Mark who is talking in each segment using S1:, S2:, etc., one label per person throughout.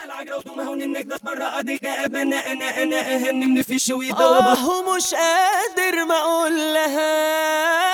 S1: آه مش قادر ما اقول لها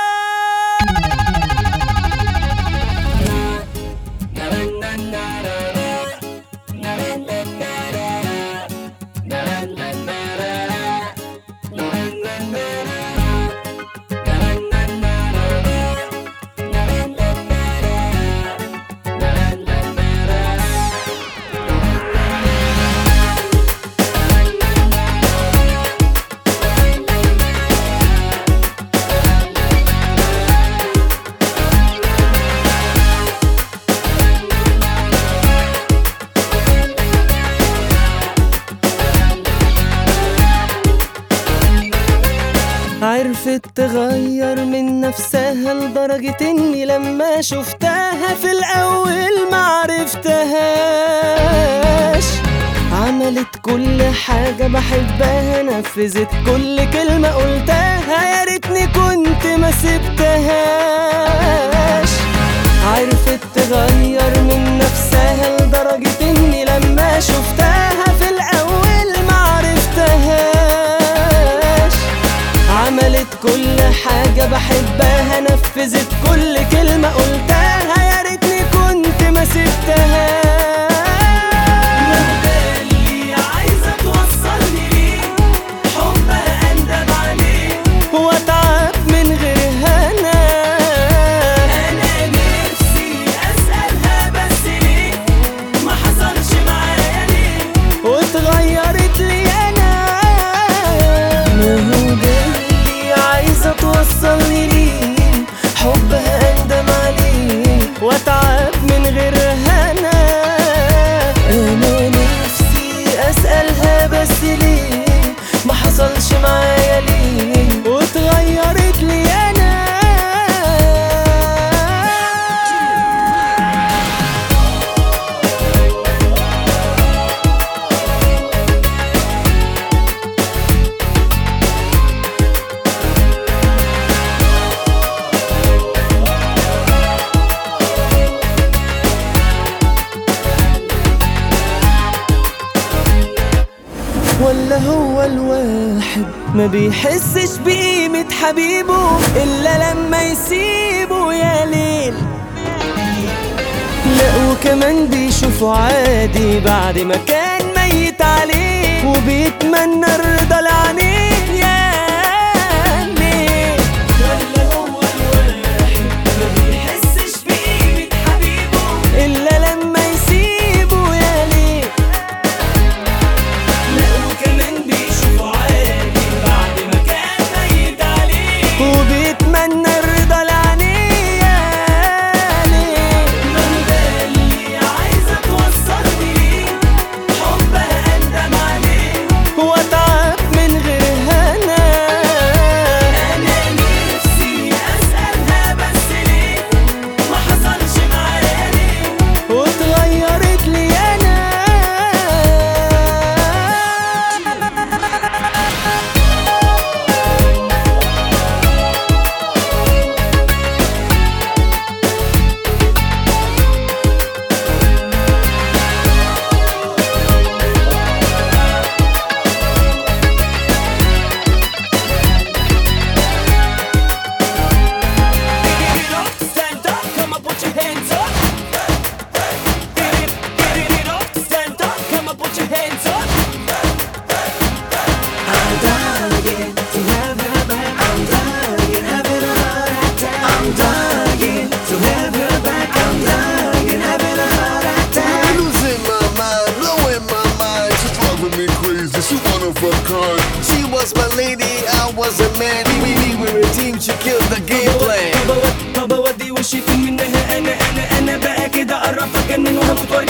S1: عرفت تغير من نفسها لدرجة اني لما شفتها في الاول معرفتهاش عملت كل حاجة بحبها نفذت كل كلمة قلتها يا ريتني كنت ما سبتهاش عرفت تغير من نفسها لدرجة اني لما شفتها في الاول معرفتهاش عملت كل حاجة بحبها نفذت كل كلمة قلتها يا ريتني كنت ما سبتها اللي عايزة توصلني ليه حبها أندب عليه وأتعب من غيرها أنا أنا نفسي أسألها بس ليه ما حصلش معايا ليه واتغيرت لي أنا ما هو ده اللي عايزة توصلني ليه حبها أندم عليه وأتعب من غيرها أنا أنا نفسي أسألها بس ليه ما حصلش معايا ليه واتغيرت لي أنا ولا هو الواحد ما بيحسش بقيمة حبيبه إلا لما يسيبه يا ليل لا وكمان بيشوفه عادي بعد ما كان ميت عليه وبيتمنى الرضا لعينيه يا ليل ولا هو الواحد ما بيحسش بقيمة حبيبه إلا لما يسيبه يا ليل لا وكمان بيشوفه عادي بعد ما كان ميت عليه وبيتمنى الرضا لعينيه يا ليه ما هو ده اللي عايزة توصلني ليه حبها أندم عليه وأتعب من غيرها أنا أنا نفسي أسألها بس ليه ما حصلش معايا ليه واتغيرت لي أنا Stand up, come on, put your hands up. Get it, get it up. Stand up, come on, put your hands up. I'm dying to have her back. I'm dying, having a heart attack. I'm dying to have her back. I'm dying, having a heart attack.
S2: Losing my mind, blowing my mind. She's driving me crazy. She one of a kind. She was my lady, I was a man. We, we were a team. She killed the game plan.
S1: طب اودي وشي فين منها انا انا انا بقى كده قرب اجنن وهموت وارجع